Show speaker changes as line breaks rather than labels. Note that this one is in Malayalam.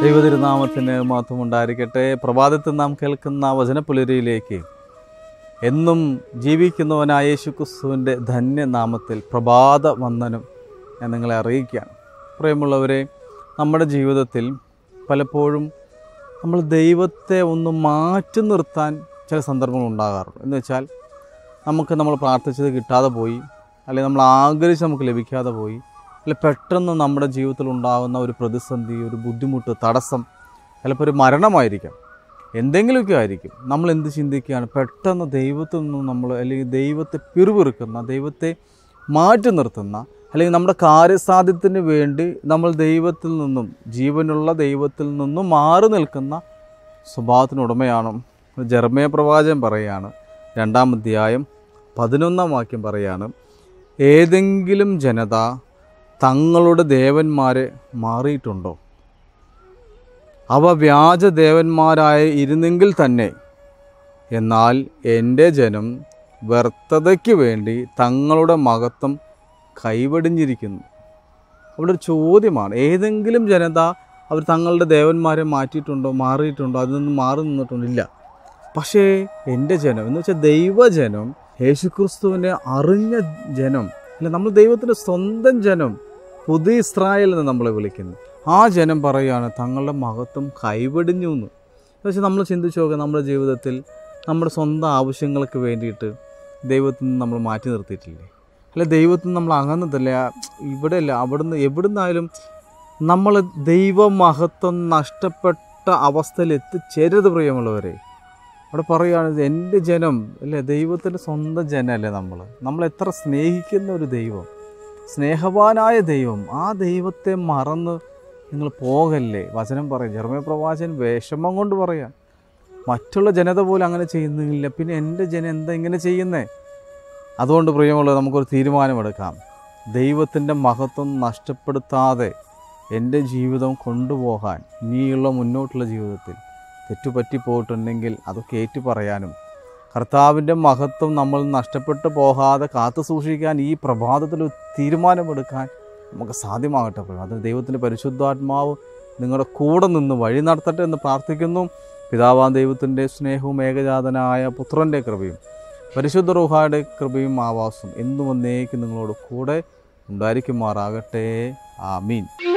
ദൈവതിരുനാമത്തിന് മാത്രം ഉണ്ടായിരിക്കട്ടെ പ്രഭാതത്തിൽ നാം കേൾക്കുന്ന വചനപ്പുലരിയിലേക്ക് എന്നും ജീവിക്കുന്നവനായ യേശു ക്രിസ്തുവിൻ്റെ ധന്യനാമത്തിൽ പ്രഭാത വന്ദനം ഞാൻ നിങ്ങളെ അറിയിക്കുകയാണ് പ്രിയമുള്ളവരെ നമ്മുടെ ജീവിതത്തിൽ പലപ്പോഴും നമ്മൾ ദൈവത്തെ ഒന്ന് മാറ്റി നിർത്താൻ ചില സന്ദർഭങ്ങൾ ഉണ്ടാകാറുണ്ട് എന്ന് വെച്ചാൽ നമുക്ക് നമ്മൾ പ്രാർത്ഥിച്ചത് കിട്ടാതെ പോയി അല്ലെങ്കിൽ നമ്മൾ ആഗ്രഹിച്ച് നമുക്ക് ലഭിക്കാതെ പോയി അല്ലെ പെട്ടെന്ന് നമ്മുടെ ജീവിതത്തിൽ ഉണ്ടാകുന്ന ഒരു പ്രതിസന്ധി ഒരു ബുദ്ധിമുട്ട് തടസ്സം ചിലപ്പോൾ ഒരു മരണമായിരിക്കാം എന്തെങ്കിലുമൊക്കെ ആയിരിക്കും നമ്മൾ എന്ത് ചിന്തിക്കുകയാണ് പെട്ടെന്ന് ദൈവത്തിൽ നിന്നും നമ്മൾ അല്ലെങ്കിൽ ദൈവത്തെ പിറുപിറുക്കുന്ന ദൈവത്തെ മാറ്റി നിർത്തുന്ന അല്ലെങ്കിൽ നമ്മുടെ കാര്യസാധ്യത്തിന് വേണ്ടി നമ്മൾ ദൈവത്തിൽ നിന്നും ജീവനുള്ള ദൈവത്തിൽ നിന്നും മാറി നിൽക്കുന്ന സ്വഭാവത്തിനുടമയാണ് ജർമ്മയ പ്രവാചകൻ പറയുകയാണ് രണ്ടാം അധ്യായം പതിനൊന്നാം വാക്യം പറയാണ് ഏതെങ്കിലും ജനത തങ്ങളുടെ ദേവന്മാരെ മാറിയിട്ടുണ്ടോ അവ വ്യാജ ദേവന്മാരായി ഇരുന്നെങ്കിൽ തന്നെ എന്നാൽ എൻ്റെ ജനം വ്യർത്ഥതയ്ക്ക് വേണ്ടി തങ്ങളുടെ മഹത്വം കൈവടിഞ്ഞിരിക്കുന്നു അവിടെ ഒരു ചോദ്യമാണ് ഏതെങ്കിലും ജനത അവർ തങ്ങളുടെ ദേവന്മാരെ മാറ്റിയിട്ടുണ്ടോ മാറിയിട്ടുണ്ടോ അതിൽ നിന്ന് മാറി നിന്നിട്ടുണ്ടോ ഇല്ല പക്ഷേ എൻ്റെ ജനം എന്ന് വെച്ചാൽ ദൈവജനം യേശുക്രിസ്തുവിനെ അറിഞ്ഞ ജനം അല്ല നമ്മൾ ദൈവത്തിൻ്റെ സ്വന്തം ജനം പുതിയ ഇസ്രായേൽ എന്ന് നമ്മളെ വിളിക്കുന്നു ആ ജനം പറയുകയാണ് തങ്ങളുടെ മഹത്വം കൈവെടിഞ്ഞു എന്ന് പക്ഷേ നമ്മൾ ചിന്തിച്ച് നോക്കുക നമ്മുടെ ജീവിതത്തിൽ നമ്മുടെ സ്വന്തം ആവശ്യങ്ങൾക്ക് വേണ്ടിയിട്ട് ദൈവത്തിൽ നിന്ന് നമ്മൾ മാറ്റി നിർത്തിയിട്ടില്ലേ അല്ല ദൈവത്തിൽ നിന്ന് നമ്മൾ അകന്നതല്ല ഇവിടെയല്ല അവിടുന്ന് എവിടുന്നായാലും നമ്മൾ ദൈവമഹത്വം നഷ്ടപ്പെട്ട അവസ്ഥയിൽ എത്തിച്ചേരരുത് പ്രിയമുള്ളവരെ അവിടെ പറയുകയാണ് എൻ്റെ ജനം അല്ലേ ദൈവത്തിൻ്റെ സ്വന്തം ജനമല്ലേ നമ്മൾ നമ്മൾ എത്ര സ്നേഹിക്കുന്ന ഒരു ദൈവം സ്നേഹവാനായ ദൈവം ആ ദൈവത്തെ മറന്ന് നിങ്ങൾ പോകല്ലേ വചനം പറയും ജർമ്മ പ്രവാചകൻ വിഷമം കൊണ്ട് പറയാം മറ്റുള്ള ജനത പോലും അങ്ങനെ ചെയ്യുന്നില്ല പിന്നെ എൻ്റെ ജനം എന്താ ഇങ്ങനെ ചെയ്യുന്നേ അതുകൊണ്ട് പ്രിയമുള്ളത് നമുക്കൊരു തീരുമാനമെടുക്കാം ദൈവത്തിൻ്റെ മഹത്വം നഷ്ടപ്പെടുത്താതെ എൻ്റെ ജീവിതം കൊണ്ടുപോകാൻ ഇനിയുള്ള മുന്നോട്ടുള്ള ജീവിതത്തിൽ തെറ്റുപറ്റി പോയിട്ടുണ്ടെങ്കിൽ അതൊക്കെ ഏറ്റു പറയാനും കർത്താവിൻ്റെ മഹത്വം നമ്മൾ നഷ്ടപ്പെട്ടു പോകാതെ കാത്തു സൂക്ഷിക്കാൻ ഈ പ്രഭാതത്തിൽ ഒരു തീരുമാനമെടുക്കാൻ നമുക്ക് സാധ്യമാകട്ടെ പ്രിയം. അതിന് ദൈവത്തിൻ്റെ പരിശുദ്ധാത്മാവ് നിങ്ങളുടെ കൂടെ നിന്ന് വഴി നടത്തട്ടെ എന്ന് പ്രാർത്ഥിക്കുന്നു പിതാവാൻ ദൈവത്തിൻ്റെ സ്നേഹവും ഏകജാതനായ പുത്രൻ്റെ കൃപയും പരിശുദ്ധ റുഹായുടെ കൃപയും ആവാസും എന്നും എന്നേക്കും നിങ്ങളോട് കൂടെ ഉണ്ടായിരിക്കുമാറാകട്ടെ ആമീൻ